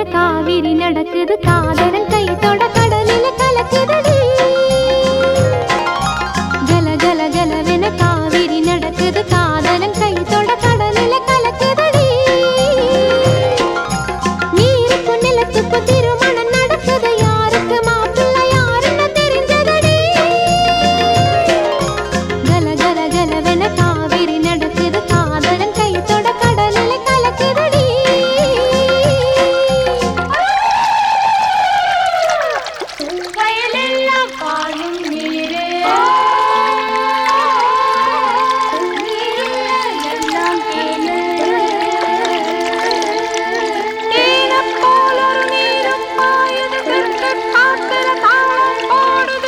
காவிரி நடக்குது காதலன் கை தொட கடலில கலக்குதடி கல கல கலவென காவிரி நடக்குது காதலன் கை தொட கடலில கலக்குதடி நீருக்கும் நிலத்துக்கும் திருமணம் நடக்குது யாருக்கு மாப்பிள்ளை யாருன்னு தெரிஞ்சதடி கல கல கலவென காவிரி நடக்குது காதலன் கை தொட கடலில கலக்குதடி வயலெல்லாம் பாயும் நீரே எல்லாம் தேனு நீரைப் போல் ஒரு நீரும் பாயுது கிறுக்கு காத்துல தாளம் போடுது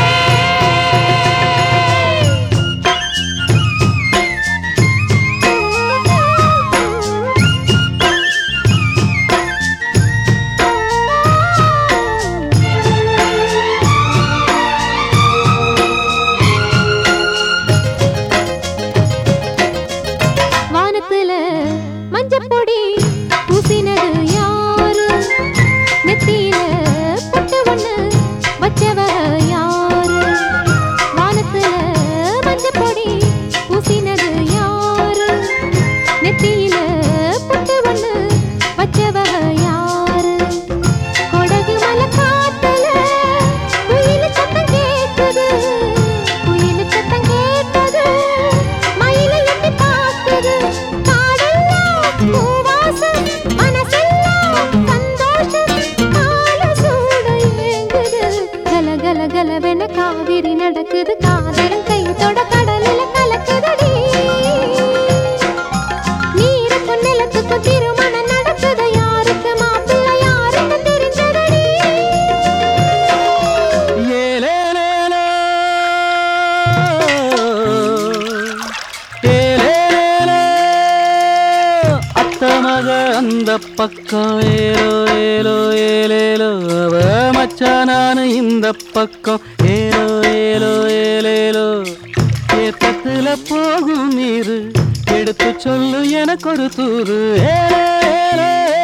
வானத்துல மஞ்சப்பொடி பூசினது யாரு நெத்தியில பொட்டு ஒண்ணு வச்சவ யாரு வானத்துல மஞ்சப்பொடி பூசினது யாரு நெத்தியில பொட்டு ஒண்ணு வச்சவ யாரு கொடகு மலை காத்துல குயில் சத்தம் கேட்குது குயில் சத்தம் கேட்டது மயிலை எட்டி பார்க்குது காடெல்லாம் பூவாசம் மனசெல்லாம் சந்தோஷம் கால சூட ஏங்குது கல கல கலவென காவிரி நடக்குது காதலன் கை தொட கடலில கலக்குதடி நீருக்கும் நிலத்துக்கும் திருமணம் நடக்குது யாருக்கு மாப்பிள்ளை யாருக்கு தெரிஞ்சதடி ஏலேலேலோ. ஏலேலேலோ. அத்த மக அந்த பக்கம் ஏலோ ஏலோ ஏலேலோ அவ மச்சான் நானு இந்த பக்கம் ஏலோ ஏலோ ஏலேலோ ஏத்தத்துல போகும் நீரு எடுத்து சொல்லு எனக்கு ஒரு தூரு ஏலே ஏலே